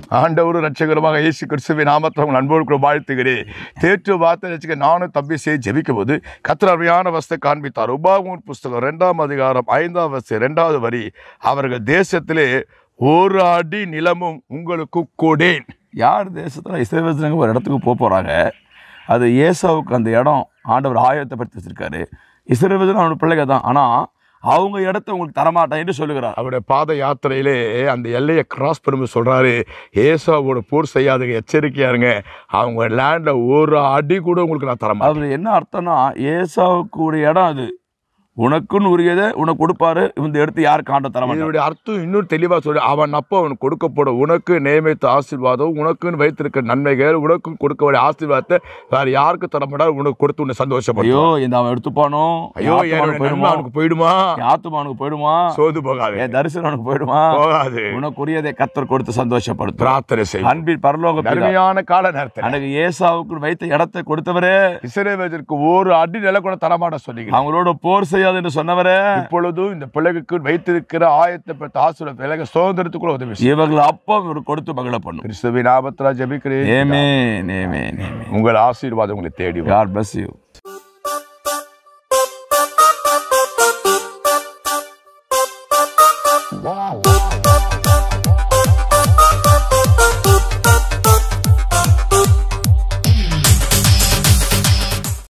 ஆண்டவரும் ரட்சகருமாக இயேசு கிறிஸ்துவின் நாமத்தை உங்கள் அன்போடு கூட வாழ்த்துகிறேன் தேற்று வார்த்தை வச்சுக்க நானும் தம்பி செய்ய ஜெபிக்கும் போது கத்திர அருமையான வசத்தை காண்பித்தார் உபாகமன் புஸ்தகம் ரெண்டாம் அதிகாரம் ஐந்தாம் வசதி ரெண்டாவது வரி அவர்கள் தேசத்திலே ஒரு அடி நிலமும் உங்களுக்கு கொடேன் யார் தேசத்தில் இஸ்ரேல் ஒரு இடத்துக்கு போக போகிறாங்க அது ஏசாவுக்கு அந்த இடம் ஆண்டவர் ஆயத்தப்படுத்தி வச்சிருக்காரு இஸ்ரேல் அவனோட பிள்ளைங்க தான் ஆனால் அவங்க இடத்த உங்களுக்கு தரமாட்டேன் என்று சொல்லுகிறார் அவருடைய பாத யாத்திரையிலே அந்த எல்லையை கிராஸ் பண்ணும்போது சொல்கிறாரு ஏசாவோட போர் செய்யாதுங்க எச்சரிக்கையா இருங்க அவங்க லேண்டில் ஒரு அடி கூட உங்களுக்கு நான் தரமாட்டேன் அது என்ன அர்த்தம்னா ஏசாவுக்கு இடம் அது உனக்குன்னு உரியதை உனக்கு கொடுப்பாரு இந்த எடுத்து யாருக்கு ஆண்ட தர இதனுடைய அர்த்தம் இன்னும் தெளிவாக சொல்லி அவன் அப்போ அவனுக்கு கொடுக்கப்படும் உனக்கு நியமித்த ஆசீர்வாதம் உனக்குன்னு வைத்திருக்க நன்மைகள் உனக்கும் கொடுக்க வேண்டிய ஆசீர்வாதத்தை வேற யாருக்கு தர மாட்டார் உனக்கு கொடுத்து உன்னை சந்தோஷப்படும் ஐயோ இந்த அவன் எடுத்துப்பானோ ஐயோ என் என்னுடைய ஆத்துமா நன்மை அவனுக்கு போயிடுமா என் ஆத்துமா அவனுக்கு போயிடுமா சோது போகாது என் தரிசனம் அவனுக்கு போயிடுமா போகாது உனக்குரியதை கத்தர் கொடுத்து சந்தோஷப்படுத்தும் பிரார்த்தனை செய்யும் அன்பின் பரலோக பிதா. அருமையான கால நேரத்தில் அன்னைக்கு ஏசாவுக்கு வைத்த இடத்தை கொடுத்தவரே இஸ்ரேவேலுக்கு ஒரு அடி நில கூட தரமாட்ட சொன்னீங்க அவங்களோட போர் செய்யாது என்று சொன்னவரே இப்பொழுதும் இந்த பிள்ளைக்கு வைத்திருக்கிற ஆயத்தை பெற்ற ஆசுர விலக சுதந்திரத்துக்குள்ள உதவி செய்யும். இவர்கள் அப்போ இவர் கொடுத்து மகிழ பண்ணும் கிறிஸ்துவின் ஆபத்திரா ஜெபிக்கிறேன் நேமே நேமே நேமே உங்கள் ஆசீர்வாதம் உங்களை தேடி வரும். God bless you Wow.